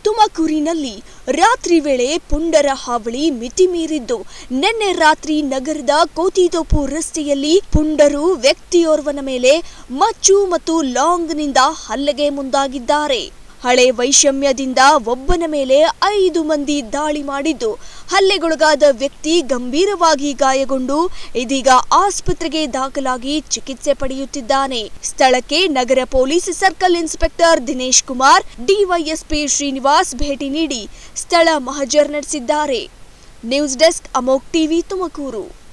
ತುಮಕೂರಿನಲ್ಲಿ ರಾತ್ರಿ ವೇಳೆ ಪುಂಡರ ಹಾವಳಿ ಮಿತಿ ಮೀರಿದ್ದು ನಿನ್ನೆ ರಾತ್ರಿ ನಗರದ ಕೋತಿತೋಪು ರಸ್ತೆಯಲ್ಲಿ ಪುಂಡರು ವ್ಯಕ್ತಿಯೋರ್ವನ ಮೇಲೆ ಮಚ್ಚು ಮತ್ತು ಲಾಂಗ್ನಿಂದ ಹಲ್ಲೆಗೆ ಮುಂದಾಗಿದ್ದಾರೆ ಹಳೆ ವೈಷಮ್ಯದಿಂದ ಒಬ್ಬನ ಮೇಲೆ ಐದು ಮಂದಿ ದಾಳಿ ಮಾಡಿದ್ದು ಹಲ್ಲೆಗೊಳಗಾದ ವ್ಯಕ್ತಿ ಗಂಭೀರವಾಗಿ ಗಾಯಗೊಂಡು ಇದೀಗ ಆಸ್ಪತ್ರೆಗೆ ದಾಖಲಾಗಿ ಚಿಕಿತ್ಸೆ ಪಡೆಯುತ್ತಿದ್ದಾನೆ ಸ್ಥಳಕ್ಕೆ ನಗರ police circle inspector Dinesh Kumar DYSP Srinivas ಭೇಟಿ ನೀಡಿ ಸ್ಥಳ ಮಹಜರ್ ನಡೆಸಿದ್ದಾರೆ news desk Amogh TV Tumakuru